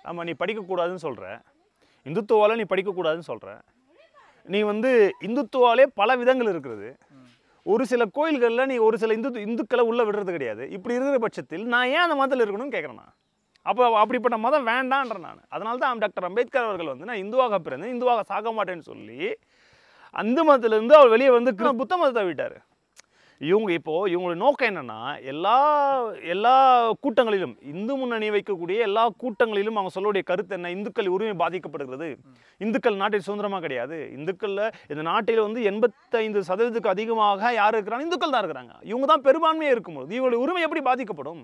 ஆமாம் நீ படிக்கக்கூடாதுன்னு சொல்கிற இந்துத்துவால நீ படிக்கக்கூடாதுன்னு சொல்கிற நீ வந்து இந்துத்துவாலே பல விதங்கள் இருக்கிறது ஒரு சில கோயில்களில் நீ ஒரு சில இந்து இந்துக்களை உள்ளே விடுறது கிடையாது இப்படி இருக்கிற பட்சத்தில் நான் ஏன் அந்த மதத்தில் இருக்கணும்னு கேட்குறேன் நான் அப்போ அப்படிப்பட்ட மதம் வேண்டான்ற நான் அதனால தான் டாக்டர் அம்பேத்கர் அவர்கள் வந்து நான் இந்துவாக பிறந்தேன் இந்துவாக சாக மாட்டேன்னு சொல்லி அந்த மதத்திலேருந்து அவர் வெளியே வந்து கிறிஸ்து- புத்த மதத்தை விட்டார் இவங்க இப்போது இவங்களுடைய நோக்கம் என்னென்னா எல்லா எல்லா கூட்டங்களிலும் இந்து முன்னணி வைக்கக்கூடிய எல்லா கூட்டங்களிலும் அவங்க சொல்லக்கூடிய கருத்து என்ன இந்துக்கள் உரிமை பாதிக்கப்படுகிறது இந்துக்கள் நாட்டில் சுதந்திரமாக கிடையாது இந்துக்களில் இந்த நாட்டில் வந்து எண்பத்தைந்து சதவீதத்துக்கு அதிகமாக யார் இருக்கிறாங்க இந்துக்கள் தான் இருக்கிறாங்க இவங்க தான் பெரும்பான்மையாக இருக்கும்போது இவங்களுடைய உரிமை எப்படி பாதிக்கப்படும்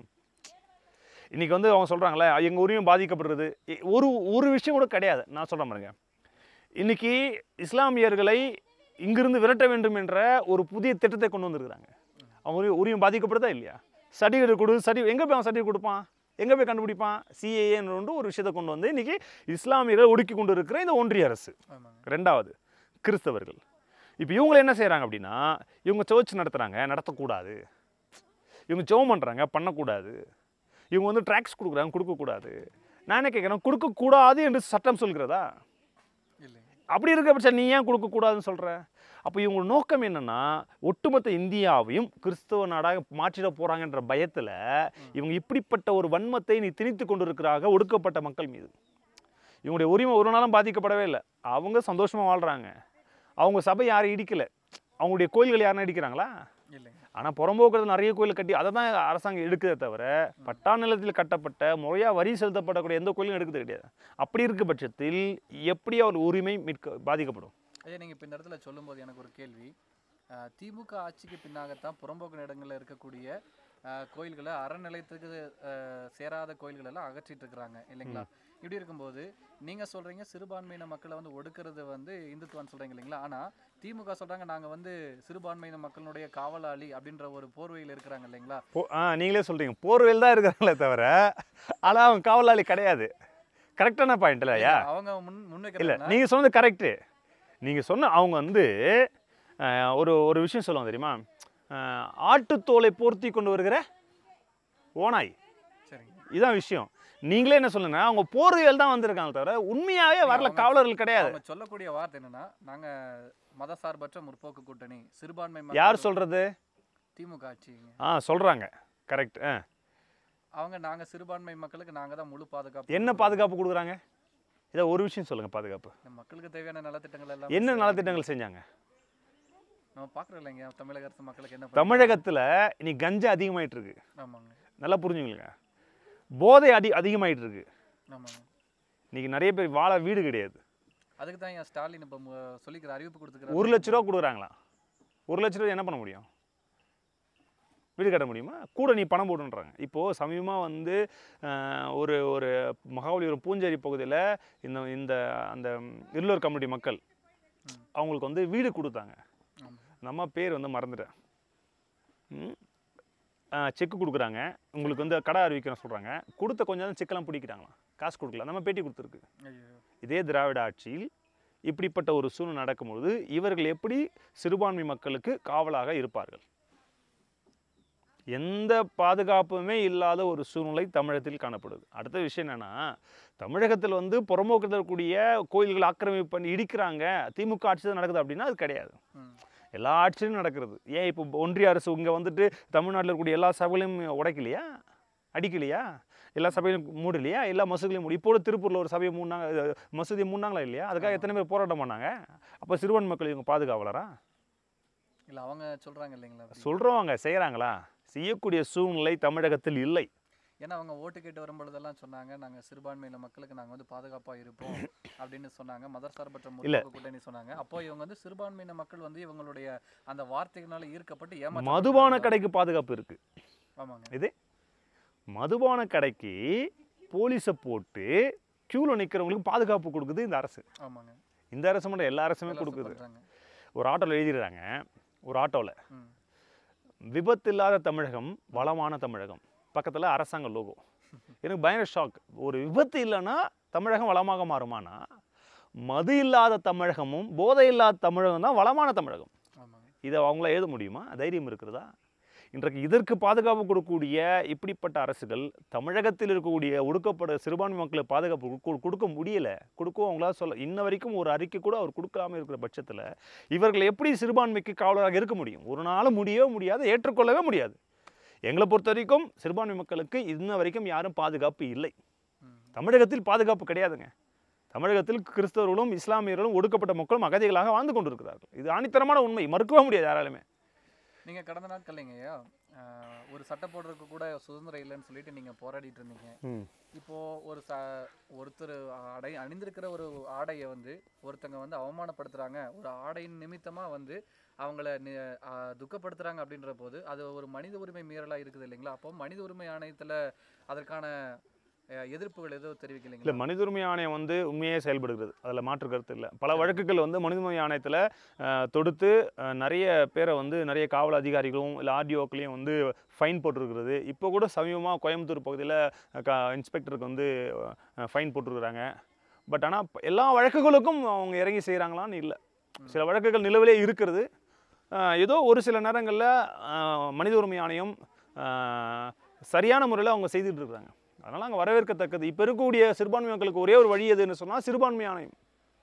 இன்றைக்கி வந்து அவங்க சொல்கிறாங்களே எங்கள் உரிமை பாதிக்கப்படுறது இ- ஒரு ஒரு விஷயம் கூட கிடையாது நான் சொல்கிறேன் பாருங்க இன்னைக்கு இஸ்லாமியர்களை இங்கிருந்து விரட்ட வேண்டும் என்ற ஒரு புதிய திட்டத்தை கொண்டு வந்திருக்கிறாங்க அவங்க உரி- உரிமை பாதிக்கப்படுதா இல்லையா சர்டிஃபிகேட் கொடு சர்டி எங்கே போய் அவன் சர்டிஃபிகேட் கொடுப்பான் எங்கே போய் கண்டுபிடிப்பான் சிஏஏன்னு ஒரு விஷயத்தை கொண்டு வந்து இன்னைக்கு இஸ்லாமியர்களை ஒடுக்கி கொண்டு இருக்கிற இந்த ஒன்றிய அரசு ஆமாங்க ரெண்டாவது கிறிஸ்தவர்கள் இப்போ இவங்க என்ன செய்கிறாங்க அப்படின்னா இவங்க சர்ச் நடத்துகிறாங்க நடத்தக்கூடாது இவங்க ஜெபம் பண்ணுறாங்க பண்ணக்கூடாது இவங்க வந்து ட்ராக்ஸ் கொடுக்குறாங்க கொடுக்கக்கூடாது நான் என்ன கேட்குறேன் கொடுக்கக்கூடாது என்று சட்டம் சொல்கிறதா இல்லைங்க அப்படி இருக்க பட்சம் நீ ஏன் கொடுக்கக்கூடாதுன்னு சொல்கிற அப்போ இவங்க நோக்கம் என்னன்னா ஒட்டுமொத்த இந்தியாவையும் கிறிஸ்தவ நாடாக மாற்றிட போகிறாங்கன்ற பயத்தில் இவங்க இப்படிப்பட்ட ஒரு வன்மத்தை நீ திணித்து கொண்டிருக்கிறாங்க ஒடுக்கப்பட்ட மக்கள் மீது இவங்களுடைய உரிமை ஒரு நாளும் பாதிக்கப்படவே இல்லை அவங்க சந்தோஷமாக வாழ்கிறாங்க அவங்க சபை யாரும் இடிக்கலை அவங்களுடைய கோயில்கள் யாரும் இடிக்கிறாங்களா இல்லைங்க ஆனால் புறம்போக்குறது நிறைய கோயில் கட்டி அதை தான் அரசாங்கம் எடுக்குதே தவிர பட்டா நிலத்தில் கட்டப்பட்ட முறையாக வரி செலுத்தப்படக்கூடிய எந்த கோயிலும் எடுக்கிறது கிடையாது அப்படி இருக்க பட்சத்தில் எப்படி அவர் உரிமை மீட்க பாதிக்கப்படும் ஐயா நீங்கள் இப்போ இந்த இடத்துல சொல்லும்போது எனக்கு ஒரு கேள்வி அஹ், திமுக ஆட்சிக்கு பின்னாகத்தான் புறம்போக்கு இடங்களில் இருக்கக்கூடிய அஹ், கோயில்களை அறநிலையத்துக்கு அஹ், சேராத கோயில்கள் எல்லாம் அகற்றிட்டு இருக்கிறாங்க இல்லைங்களா இப்படி இருக்கும்போது நீங்கள் சொல்கிறீங்க சிறுபான்மையின மக்களை வந்து ஒடுக்கிறது வந்து இந்துத்துவான்னு சொல்கிறீங்க இல்லைங்களா ஆனால் திமுக சொல்கிறாங்க நாங்கள் வந்து சிறுபான்மையின மக்களுடைய காவலாளி அப்படின்ற ஒரு போர்வையில் இருக்கிறாங்க இல்லைங்களா போ ஆ நீங்களே சொல்கிறீங்க போர்வேல் தான் இருக்கிறாங்களே தவிர ஆனால் அவங்க காவலாளி கிடையாது கரெக்டான பாயிண்ட் இல்லையா அவங்க முன் இல்லை முன்வைக்கிறாங்க நீங்கள் சொன்னது கரெக்டு நீங்கள் சொன்ன அவங்க வந்து அஹ், ஒரு ஒரு விஷயம் சொல்லுவாங்க தெரியுமா அஹ், ஆட்டுத்தோலை போர்த்தி கொண்டு வருகிற ஓனாய் சரிங்க இதான் விஷயம் நீங்களே என்ன சொல்லுங்க அவங்க போர்வையில் தான் வந்திருக்காங்க தவிர உண்மையாகவே வரல அவங்க- காவலர்கள் கிடையாது அவங்க சொல்லக்கூடிய வார்த்தை என்னன்னா நாங்க மதசார்பற்ற முற்போக்கு கூட்டணி சிறுபான்மை யார் மக்கள் சொல்கிறது திமுக ஆட்சிங்க ஆ சொல்கிறாங்க கரெக்ட் ஆ அவங்க நாங்க சிறுபான்மை மக்களுக்கு நாங்க தான் முழு பாதுகாப்பு என்ன பாதுகாப்பு கொடுக்குறாங்க இதை ஒரு விஷயம் சொல்லுங்கள் பாதுகாப்பு இந்த மக்களுக்கு தேவையான நலத்திட்டங்கள் எல்லாம் என்ன நலத்திட்டங்கள் செஞ்சாங்க நம்ம பாக்குறோம் இல்லைங்க தமிழக அரசு மக்களுக்கு என்ன தமிழகத்தில் இன்னைக்கு கஞ்சா அதிகமாயிட்டு இருக்கு ஆமாங்க நல்லா புரிஞ்சுங்களுங்க போதை அதி அதிகமாயிட்டு இருக்கு ஆமாங்க இன்னைக்கு நிறைய பேர் வாழ வீடு கிடையாது அதுக்கு தான் என் ஸ்டாலின் இப்போ மு- சொல்லிக்கிற அறிவிப்பு கொடுத்துக்கிறாரு ஒரு லட்ச ரூபா கொடுக்குறாங்களாம் ஒரு லட்ச ரூபா என்ன பண்ண முடியும் வீடு கட்ட முடியுமா கூட நீ பணம் போடுன்றாங்க இப்போது சமீபமாக வந்து அஹ், ஒரு ஒரு மகாபலிபுரம் பூஞ்சேரி பகுதியில் இந்த இந்த அந்த இருளூர் கம்யூனிட்டி மக்கள் ம். அவங்களுக்கு வந்து வீடு கொடுத்தாங்க ஆமா. நம்ம பேர் வந்து மறந்துட்டேன் ம். அஹ், செக்கு கொடுக்குறாங்க உங்களுக்கு வந்து கடை அறிவிக்கிறேன் சொல்கிறாங்க கொடுத்த கொஞ்சம் நேரம் செக்கெல்லாம் பிடிக்கிறாங்களாம் காசு கொடுக்கல நம்ம பேட்டி கொடுத்துருக்கு ஐயோ இதே திராவிட ஆட்சியில் இப்படிப்பட்ட ஒரு சூழ்நிலை நடக்கும்பொழுது இவர்கள் எப்படி சிறுபான்மை மக்களுக்கு காவலாக இருப்பார்கள் எந்த பாதுகாப்புமே இல்லாத ஒரு சூழ்நிலை தமிழகத்தில் காணப்படுது அடுத்த விஷயம் என்னன்னா தமிழகத்தில் வந்து புறம்போக்கில் இருக்கக்கூடிய கோயில்கள் ஆக்கிரமிப்பு பண்ணி இடிக்கிறாங்க திமுக ஆட்சி தான் நடக்குது அப்படின்னா அது கிடையாது ம் எல்லா ஆட்சியிலும் நடக்கிறது ஏன் இப்போ ஒன்றிய அரசு இங்கே வந்துட்டு தமிழ்நாட்டில் இருக்கக்கூடிய எல்லா சபைகளையும் உடைக்கலையா அடிக்கலையா எல்லா சபையிலும் மூடலையா எல்லா மசூதிலையும் மூடி இப்போ திருப்பூரில் ஒரு சபையை மூடினாங்க அஹ், மசூதியை மூடினாங்களா இல்லையா அதுக்காக எத்தனை பேர் போராட்டம் பண்ணாங்க அப்போ சிறுபான்மை மக்கள் இவங்க பாதுகாவலரா இல்ல அவங்க சொல்றாங்க இல்லைங்களா அப்படி? சொல்கிறவங்க செய்கிறாங்களா செய்யக்கூடிய சூழ்நிலை தமிழகத்தில் இல்லை ஏன்னா அவங்க ஓட்டு கேட்டு வரும்பொழுதெல்லாம் சொன்னாங்க நாங்க சிறுபான்மையின மக்களுக்கு நாங்க வந்து பாதுகாப்பா இருப்போம் அப்படின்னு சொன்னாங்க மதசார்பற்ற முற்போக்கு கூட்டணி சொன்னாங்க அப்போ இவங்க வந்து சிறுபான்மையின மக்கள் வந்து இவங்களுடைய அந்த வார்த்தைகளால ஈர்க்கப்பட்டு ஏமாற்ற மதுபான கடைக்கு பாதுகாப்பு இருக்குது ஆமாங்க இது மதுபான கடைக்கு போலீஸை போட்டு க்யூவில் நிற்கிறவங்களுக்கு பாதுகாப்பு கொடுக்குது இந்த அரசு ஆமாங்க இந்த அரசு மட்டும் எல்லா அரசுமே எல்லாம் கொடுக்குது பண்றாங்க. ஒரு ஆட்டோவில் எழுதிடுறாங்க ஒரு ஆட்டோவில் ம் விபத்து இல்லாத தமிழகம் வளமான தமிழகம் பக்கத்தில் அரசாங்க லோகோ எனக்கு பயங்கர ஷாக் ஒரு விபத்து இல்லைன்னா தமிழகம் வளமாக மாறுமானா மது இல்லாத தமிழகமும் போதை இல்லாத தமிழகம் தான் வளமான தமிழகம் ஆமாங்க இதை அவங்கள எழுத முடியுமா தைரியம் இருக்கிறதா இன்றைக்கு இதற்கு பாதுகாப்பு கொடுக்கக்கூடிய இப்படிப்பட்ட அரசுகள் தமிழகத்தில் இருக்கக்கூடிய ஒடுக்கப்பட்ட சிறுபான்மை மக்களுக்கு பாதுகாப்பு கொடுக்க- கொடுக்க முடியல கொடுக்கவும் அவங்களால சொல்ல இன்ன வரைக்கும் ஒரு அறிக்கை கூட அவர் கொடுக்காம இருக்கிற பட்சத்தில் இவர்கள் எப்படி சிறுபான்மைக்கு காவலராக இருக்க முடியும் ஒரு நாள் முடியவே முடியாது ஏற்றுக்கொள்ளவே முடியாது எங்களை பொறுத்த வரைக்கும் சிறுபான்மை மக்களுக்கு இன்ன வரைக்கும் யாரும் பாதுகாப்பு இல்லை ம். தமிழகத்தில் பாதுகாப்பு கிடையாதுங்க தமிழகத்தில் கிறிஸ்தவர்களும் இஸ்லாமியர்களும் ஒடுக்கப்பட்ட மக்களும் அகதிகளாக வாழ்ந்து கொண்டிருக்கிறார்கள் இது ஆணித்தரமான உண்மை மறுக்கவே முடியாது யாராலுமே நீங்க கடந்த நாட்கள்லைங்க ஐயா ஆஹ், ஒரு சட்டை போடுறதுக்கு கூட சுதந்திரம் இல்லைன்னு சொல்லிட்டு நீங்க போராடிட்டு இருந்தீங்க இப்போ ஒரு ச ஒருத்தர் அடை அணிந்திருக்கிற ஒரு ஆடையை வந்து ஒருத்தங்க வந்து அவமானப்படுத்துறாங்க ஒரு ஆடையின் நிமித்தமா வந்து அவங்கள நி- ஆ, துக்கப்படுத்துறாங்க அப்படின்ற போது அது ஒரு மனித உரிமை மீறலா இருக்குது இல்லைங்களா அப்போ மனித உரிமை ஆணையத்துல அதற்கான அஹ், எதிர்ப்புகள் எதுவும் இல்லை தெரிவிக்கலைங்களா மனித உரிமை ஆணையம் வந்து உண்மையே செயல்படுகிறது அதில் மாற்று கருத்து இல்லை பல வழக்குகள் வந்து மனித உரிமை ஆணையத்தில் தொடுத்து அஹ், நிறைய பேரை வந்து நிறைய காவல் அதிகாரிகளும் இல்லை ஆர்டிஓக்களையும் வந்து ஃபைன் போட்டிருக்கிறது இப்போ கூட சமீபமாக கோயம்புத்தூர் பகுதியில் க இன்ஸ்பெக்டருக்கு வந்து ஃபைன் போட்டிருக்கிறாங்க பட் ஆனால் எல்லா வழக்குகளுக்கும் அவங்க இறங்கி செய்கிறாங்களான்னு இல்லை சில வழக்குகள் நிலுவிலே இருக்கிறது அஹ், ஏதோ ஒரு சில நேரங்களில் மனித உரிமை ஆணையம் அஹ், சரியான முறையில் அவங்க செய்துட்டு இருக்கிறாங்க அதனால் அங்கே வரவேற்கத்தக்கது இப்போ இருக்கக்கூடிய சிறுபான்மை மக்களுக்கு ஒரே ஒரு வழி எதுன்னு சொன்னால் சிறுபான்மை ஆணையம்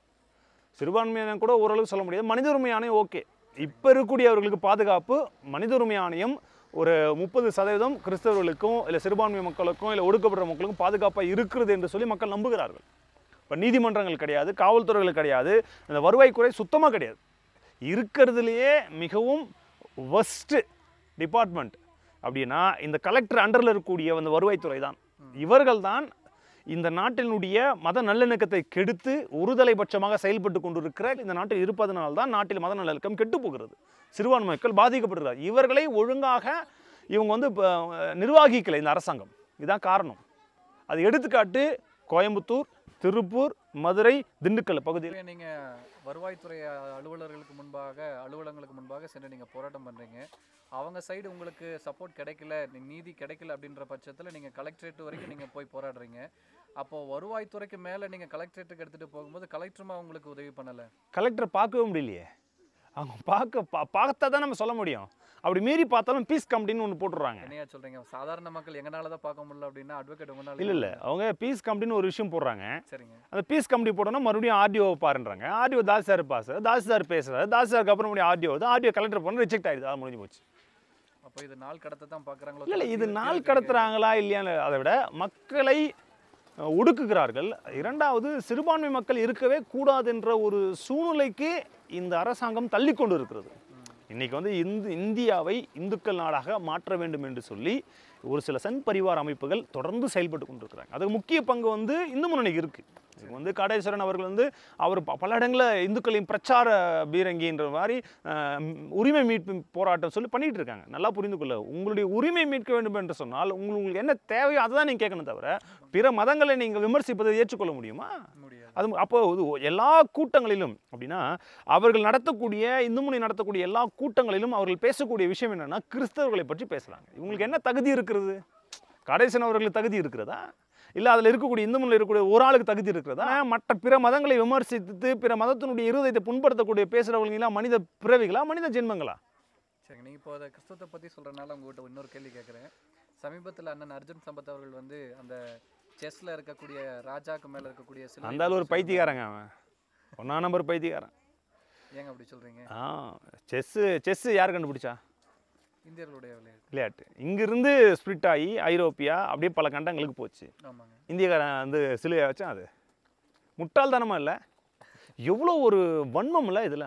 சிறுபான்மை ஆணையம் கூட ஓரளவு சொல்ல முடியாது மனித உரிமை ஆணையம் ஓகே இப்போ இருக்கக்கூடியவர்களுக்கு பாதுகாப்பு மனித உரிமை ஆணையம் ஒரு முப்பது சதவீதம் கிறிஸ்தவர்களுக்கும் இல்லை சிறுபான்மை மக்களுக்கும் இல்லை ஒடுக்கப்படுற மக்களுக்கும் பாதுகாப்பாக இருக்கிறது என்று சொல்லி மக்கள் நம்புகிறார்கள் இப்போ நீதிமன்றங்கள் கிடையாது காவல்துறைகள் கிடையாது இந்த வருவாய்க்குறை சுத்தமாக கிடையாது இருக்கிறதுலையே மிகவும் ஒஸ்ட்டு டிபார்ட்மெண்ட் அப்படின்னா இந்த கலெக்டர் அண்டரில் இருக்கக்கூடிய அந்த வருவாய்த்துறை தான் இவர்கள் தான் இந்த நாட்டினுடைய மத நல்லிணக்கத்தை கெடுத்து ஒருதலைபட்சமாக செயல்பட்டு கொண்டிருக்கிற இந்த நாட்டில் இருப்பதனால் தான் நாட்டில் மத நல்லிணக்கம் கெட்டு போகிறது சிறுபான்மை மக்கள் பாதிக்கப்படுகிறார் இவர்களை ஒழுங்காக இவங்க வந்து இப்போ நிர்வாகிக்கலை இந்த அரசாங்கம் இதுதான் காரணம் அது எடுத்துக்காட்டு கோயம்புத்தூர் திருப்பூர் மதுரை திண்டுக்கல் பகுதியில் இதுவே நீங்க வருவாய்த்துறை அலுவலர்களுக்கு முன்பாக அலுவலகங்களுக்கு முன்பாக சென்று நீங்க போராட்டம் பண்றீங்க அவங்க சைடு உங்களுக்கு சப்போர்ட் கிடைக்கல நீ- நீதி கிடைக்கல அப்படின்ற பட்சத்துல நீங்க கலெக்டரேட் வரைக்கும் நீங்க போய் போராடுறீங்க அப்போ வருவாய்த்துறைக்கு மேல நீங்க கலெக்டரேட்டுக்கு எடுத்துட்டு போகும்போது கலெக்டருமா உங்களுக்கு உதவி பண்ணல கலெக்டரை பார்க்கவே முடியலையே அவங்க பார்க்க பா பார்த்தா தான் நம்ம சொல்ல முடியும் அப்படி மீறி பார்த்தாலும் பீஸ் கமிட்டின்னு ஒன்று போட்டுடுறாங்க என்னையா சொல்றீங்க சாதாரண மக்கள் எங்கனால தான் பார்க்க முடியல அப்படின்னா அட்வொகேட் உங்களால இல்லை இல்லை அவங்க பீஸ் கமிட்டின்னு ஒரு விஷயம் போடுறாங்க சரிங்க அந்த பீஸ் கமிட்டி போட்டோன்னா மறுபடியும் ஆர்டிஓ பாருன்றாங்க ஆர்டிஓ தாஸ் சார் பாஸ் தாஸ் சார் பேசுகிறாரு தாஸ் சாருக்கு அப்புறம் மறுபடியும் ஆர்டிஓ தான் ஆர்டிஓ கலெக்டர் பண்ண ரிஜெக்ட் ஆயிடுது அது முடிஞ்சு போச்சு அப்போ இது நாள் கடத்த தான் பாக்குறாங்களோ இல்லை இல்லை இது தவிர நாள் தீர்வு கடத்துறாங்களா இல்லையான்னு அதை விட மக்களை அஹ், ஒடுக்குகிறார்கள் இரண்டாவது சிறுபான்மை மக்கள் இருக்கவே கூடாதுன்ற ஒரு சூழ்நிலைக்கு இந்த அரசாங்கம் தள்ளி கொண்டு இருக்கிறது இன்னைக்கு வந்து இந்து இந்தியாவை இந்துக்கள் நாடாக மாற்ற வேண்டும் என்று சொல்லி ஒரு சில சன் பரிவார அமைப்புகள் தொடர்ந்து செயல்பட்டு கொண்டிருக்கிறாங்க அதுக்கு முக்கிய பங்கு வந்து இந்து முன்னணிக்கு இருக்கு இது வந்து காடேஸ்வரன் அவர்கள் வந்து அவர் ப- பல இடங்களில் இந்துக்களின் பிரச்சார பீரங்கின்ற மாதிரி அஹ், ம், உரிமை மீட்பு போராட்டம் சொல்லி பண்ணிட்டு இருக்காங்க நல்லா புரிந்து கொள்ள உங்களுடைய உரிமை மீட்க வேண்டும் என்று சொன்னால் உங்களுக்கு என்ன தேவையோ அதை தான் நீங்கள் கேட்கணும் தவிர பிற மதங்களை நீங்கள் விமர்சிப்பதை ஏற்றுக்கொள்ள முடியுமா முடியாது அது அப்போ இது எல்லா கூட்டங்களிலும் அப்படின்னா அவர்கள் நடத்தக்கூடிய இந்து முன்னணி நடத்தக்கூடிய எல்லா கூட்டங்களிலும் அவர்கள் பேசக்கூடிய விஷயம் என்னன்னா கிறிஸ்தவர்களை பற்றி பேசுறாங்க இவங்களுக்கு என்ன தகுதி இருக்கிறது கடைசன் அவர்களுக்கு தகுதி இருக்கிறதா இல்லை அதில் இருக்கக்கூடிய இந்து முன்னில் இருக்கக்கூடிய ஒரு ஆளுக்கு தகுதி இருக்கிறதா மற்ற பிற மதங்களை விமர்சித்து பிற மதத்தினுடைய இருதயத்தை புண்படுத்தக்கூடிய பேசுகிறவங்களா மனித பிறவிகளா மனித ஜென்மங்களா சரிங்க நீங்கள் இப்போ அதை கிறிஸ்தவத்தை பற்றி சொல்கிறனால உங்கள்கிட்ட இன்னொரு கேள்வி கேட்குறேன் சமீபத்தில் அண்ணன் அர்ஜுன் சம்பத் அவர்கள் வந்து அந்த செஸ்ல இருக்கக்கூடிய ராஜாக்கு மேலே இருக்கக்கூடிய சில அந்த ஆள் ஒரு பைத்தியக்காரங்க அவன் ஒன்றா நம்பர் பைத்தியக்காரன் ஏங்க அப்படி சொல்கிறீங்க ஆ செஸ்ஸு செஸ்ஸு யார் கண்டுபிடிச்சா இந்தியர்களுடைய விளையாட்டு விளையாட்டு இங்கிருந்து ஸ்ப்ளிட் ஆகி ஐரோப்பியா அப்படியே பல கண்டங்களுக்கு போச்சு ஆமாங்க இந்தியக்காரன் வந்து சிலுவையை வச்சான் அது முட்டாள்தனமா இல்லை எவ்வளோ ஒரு வன்மம் இல்லை இதில்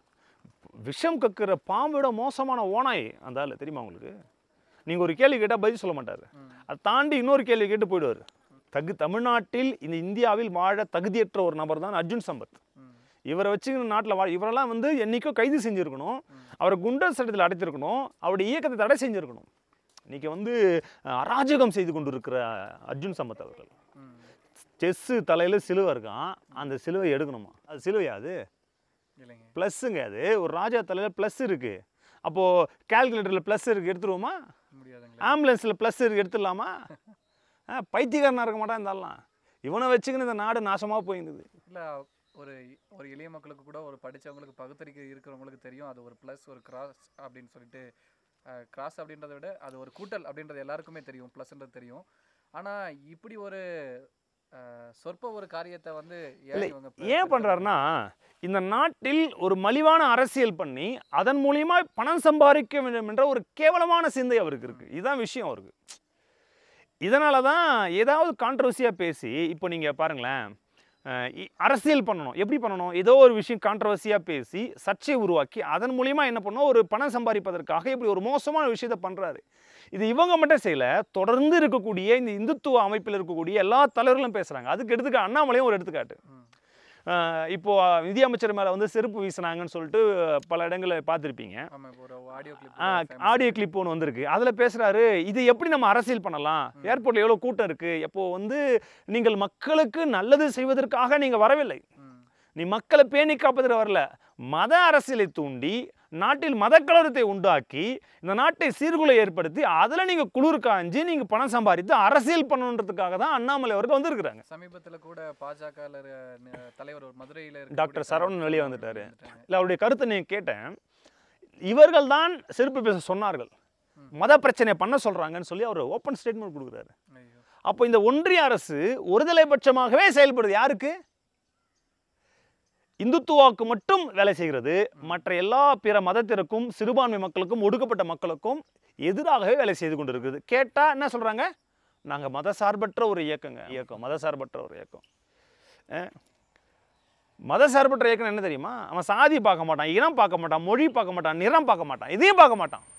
விஷம் கக்குற பாம்போட மோசமான ஓனாய் அந்த ஆள் தெரியுமா உங்களுக்கு நீங்கள் ஒரு கேள்வி கேட்டால் பதில் சொல்ல மாட்டார் ம். அதை தாண்டி இன்னொரு கேள்வி கேட்டு போயிடுவார் தகு தமிழ்நாட்டில் இந்த இந்தியாவில் வாழ தகுதியற்ற ஒரு நபர் தான் அர்ஜுன் சம்பத் ம் இவரை வச்சுக்கிற நாட்டில் வா இவரெல்லாம் வந்து என்னைக்கோ கைது செஞ்சுருக்கணும் அவரை குண்டர் சட்டத்தில் அடைச்சிருக்கணும் அவருடைய இயக்கத்தை தடை செஞ்சுருக்கணும் இன்னைக்கு வந்து அஹ், அராஜகம் செய்து கொண்டிருக்கிற அர்ஜுன் சம்பத் அவர்கள் ம் செஸ்ஸு தலையில் சிலுவை இருக்கான் அந்த சிலுவை எடுக்கணுமா அது சிலுவையா அது இல்லைங்க ப்ளஸ்ஸுங்க அது ஒரு ராஜா தலையில் ப்ளஸ் இருக்குது அப்போது கால்குலேட்டரில் ப்ளஸ் இருக்குது எடுத்துருவோமா முடியாதுங்களே ஆம்புலன்ஸில் ப்ளஸ் இருக்கு எடுத்துடலாமா ஆ பைத்தியக்காரனாக இருக்க மாட்டான் இருந்தாலும் இவனை வச்சுக்கின்னு இந்த நாடு நாசமாக போயிருந்தது இல்லை ஒரு ஒரு எளிய மக்களுக்கு கூட ஒரு படிச்சவங்களுக்கு பகுத்தறிக்கை இருக்கிறவங்களுக்கு தெரியும் அது ஒரு ப்ளஸ் ஒரு கிராஸ் அப்படின்னு சொல்லிட்டு கிராஸ் அப்படின்றத விட அது ஒரு கூட்டல் அப்படின்றது எல்லாருக்குமே தெரியும் ப்ளஸ்ன்றது தெரியும் ஆனா இப்படி ஒரு அஹ், சொற்ப ஒரு காரியத்தை வந்து ஏன் இல்லை, இவங்க ஏன் பண்றாருன்னா இந்த நாட்டில் ஒரு மலிவான அரசியல் பண்ணி அதன் மூலியமா பணம் சம்பாதிக்க வேண்டும் என்ற ஒரு கேவலமான சிந்தை அவருக்கு இருக்கு இதுதான் விஷயம் அவருக்கு இதனால தான் ஏதாவது கான்ட்ரவர்சியாக பேசி இப்போ நீங்கள் பாருங்களேன் அஹ் இ- அரசியல் பண்ணணும் எப்படி பண்ணணும் ஏதோ ஒரு விஷயம் கான்ட்ரவர்சியாக பேசி சர்ச்சையை உருவாக்கி அதன் மூலியமா என்ன பண்ணணும் ஒரு பணம் சம்பாதிப்பதற்காக இப்படி ஒரு மோசமான விஷயத்தை பண்ணுறாரு இது இவங்க மட்டும் செய்யல தொடர்ந்து இருக்கக்கூடிய இந்த இந்துத்துவ அமைப்பில் இருக்கக்கூடிய எல்லா தலைவர்களும் பேசுகிறாங்க அதுக்கு எடுத்துக்க அண்ணாமலையும் ஒரு எடுத்துக்காட்டு ம். அஹ் இப்போ நிதியமைச்சர் மேலே வந்து செருப்பு வீசினாங்கன்னு சொல்லிட்டு பல இடங்களில் பார்த்துருப்பீங்க ஆமா இப்போ ஒரு ஆடியோ ஆ கிளிப் ஆடியோ கிளிப் ஒன்று வந்திருக்கு அதில் பேசுகிறாரு இது எப்படி நம்ம அரசியல் பண்ணலாம் ஏர்போர்ட்டில் எவ்வளோ கூட்டம் இருக்குது எப்போ வந்து நீங்கள் மக்களுக்கு நல்லது செய்வதற்காக நீங்கள் வரவில்லை நீ மக்களை பேணி காப்பதில் வரல மத அரசியலை தூண்டி நாட்டில் மத கலவரத்தை உண்டாக்கி இந்த நாட்டை சீர்குலை ஏற்படுத்தி அதில் நீங்கள் குளிர் காஞ்சி நீங்கள் பணம் சம்பாதித்து அரசியல் பண்ணணுன்றதுக்காக தான் அண்ணாமலை அவருக்கு வந்திருக்கிறாங்க சமீபத்துல கூட பாஜக தலைவர் ஒரு மதுரையில டாக்டர் இருக்கக்கூடிய சரவணன் தலைவர் வெளியே வந்துட்டாரு. வந்துட்டாங்க. இல்லை அவருடைய கருத்தை நீங்கள் கேட்டேன் இவர்கள் தான் செருப்பு பேச சொன்னார்கள் ம். மத பிரச்சனையை பண்ண சொல்கிறாங்கன்னு சொல்லி அவர் ஓப்பன் ஸ்டேட்மெண்ட் கொடுக்குறாரு ஐயோ. அப்போ இந்த ஒன்றிய அரசு ஒருதலை பட்சமாகவே செயல்படுது யாருக்கு இந்துத்துவாவுக்கு மட்டும் வேலை செய்கிறது மற்ற எல்லா பிற மதத்திற்கும் சிறுபான்மை மக்களுக்கும் ஒடுக்கப்பட்ட மக்களுக்கும் எதிராகவே வேலை செய்து கொண்டு இருக்குது கேட்டால் என்ன சொல்கிறாங்க நாங்கள் மதசார்பற்ற ஒரு இயக்கங்க இயக்கம் மதசார்பற்ற ஒரு இயக்கம் அஹ், மதசார்பற்ற இயக்கம் என்ன தெரியுமா அவன் சாதி பார்க்க மாட்டான் இனம் பார்க்க மாட்டான் மொழி பார்க்க மாட்டான் நிறம் பார்க்க மாட்டான் இதையும் பார்க்க மாட்டான்